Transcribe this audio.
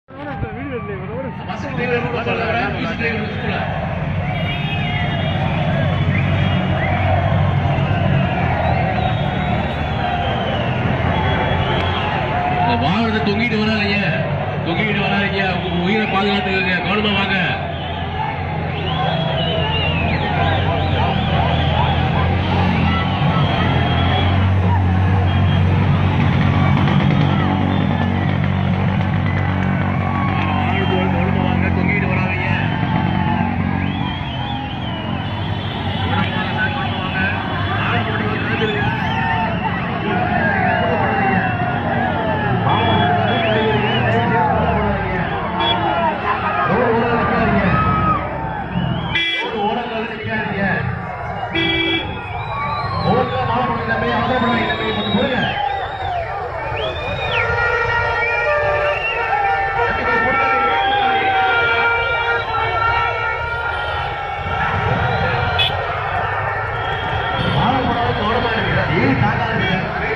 வாகனத்தை தொங்கிட்டு வராதீங்க தொங்கிட்டு வராதீங்க உங்க உயிரை பாதுகாத்துக்கங்க கவனமா வாங்க கவனமா வாங்க தொங்கிட்டு வராதீங்க கவனமா வாங்க சார், கவனமா வாங்க. ஆள் போட்டு வந்து நிறுத்துங்க. ஏன் தாக்காதீங்க